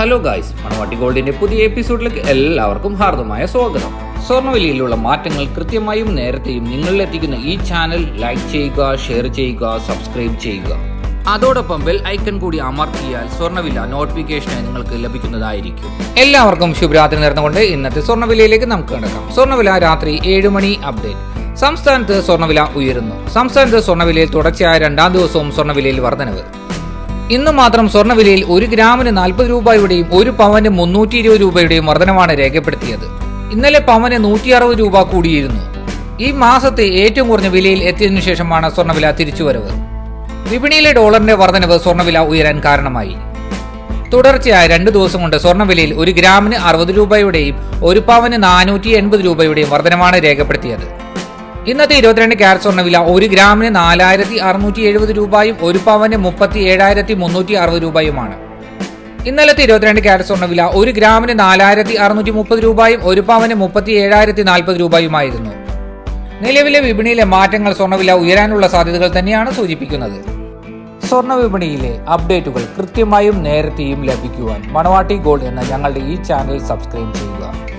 hello guys മണവാട്ടി ഗോൾഡിന്റെ പുതിയ എപ്പിസോഡിലേക്ക് എല്ലാവർക്കും ഹാർദമായ സ്വാഗതം സ്വർണ്ണവിലയിലുള്ള മാറ്റങ്ങൾ കൃത്യമായും നേരത്തെയും നിങ്ങളിലെത്തിക്കുന്ന ഈ ചാനൽ ലൈക്ക് ചെയ്യുക ഷെയർ ചെയ്യുക സബ്സ്ക്രൈബ് ചെയ്യുക അതോടൊപ്പം ബെൽ ഐക്കൺ കൂടി അമർത്തിയാൽ സ്വർണ്ണവില നോട്ടിഫിക്കേഷനായി നിങ്ങൾക്ക് ലഭിക്കുന്നതായിരിക്കും എല്ലാവർക്കും ശുഭരാത്രി നേർന്നുകൊണ്ട് ഇന്നത്തെ സ്വർണ്ണവിലയിലേക്ക് നമുക്ക് കിടക്കാം സ്വർണ്ണവില രാത്രി ഏഴ് മണി അപ്ഡേറ്റ് സംസ്ഥാനത്ത് സ്വർണ്ണവില ഉയരുന്നു സംസ്ഥാനത്ത് സ്വർണ്ണവിലയിൽ തുടർച്ചയായ രണ്ടാം ദിവസവും സ്വർണ്ണവിലയിൽ വർധനവ് ഇന്ന് മാത്രം സ്വർണ്ണവിലയിൽ ഒരു ഗ്രാമിന് നാൽപ്പത് രൂപയുടെയും ഒരു പവന് മുന്നൂറ്റി ഇരുപത് രൂപയുടെയും വർധനമാണ് രേഖപ്പെടുത്തിയത് ഇന്നലെ പവന് നൂറ്റി അറുപത് രൂപ കൂടിയിരുന്നു ഈ മാസത്തെ ഏറ്റവും കുറഞ്ഞ വിലയിൽ എത്തിയതിനു ശേഷമാണ് സ്വർണ്ണവില തിരിച്ചുവരവ് വിപണിയിലെ ഡോളറിന്റെ വർധനവ് സ്വർണ്ണവില ഉയരാൻ കാരണമായി തുടർച്ചയായ രണ്ട് ദിവസം കൊണ്ട് സ്വർണ്ണവിലയിൽ ഒരു ഗ്രാമിന് അറുപത് രൂപയുടെയും ഒരു പവന് നാനൂറ്റി എൺപത് രൂപയുടെയും വർധനമാണ് രേഖപ്പെടുത്തിയത് ഇന്നത്തെ ഇരുപത്തിരണ്ട് ക്യാരറ്റ് സ്വർണ്ണവില ഒരു ഗ്രാമിന് നാലായിരത്തി അറുന്നൂറ്റി എഴുപത് രൂപയും ഒരു പവന് മുപ്പത്തി ഏഴായിരത്തി മുന്നൂറ്റി അറുപത് രൂപയുമാണ് ഇന്നലത്തെ ഇരുപത്തിരണ്ട് ക്യാരറ്റ് സ്വർണ്ണവില ഒരു ഗ്രാമിന് നാലായിരത്തി അറുന്നൂറ്റി മുപ്പത് രൂപയും ഒരു പവന് മുപ്പത്തി ഏഴായിരത്തി നാൽപ്പത് രൂപയുമായിരുന്നു നിലവിലെ വിപണിയിലെ മാറ്റങ്ങൾ സ്വർണ്ണവില ഉയരാനുള്ള സാധ്യതകൾ തന്നെയാണ് സൂചിപ്പിക്കുന്നത് സ്വർണ്ണ വിപണിയിലെ അപ്ഡേറ്റുകൾ കൃത്യമായും നേരത്തെയും ലഭിക്കുവാൻ മണവാട്ടി ഗോൾഡ് എന്ന ഞങ്ങളുടെ ഈ ചാനൽ സബ്സ്ക്രൈബ് ചെയ്യുക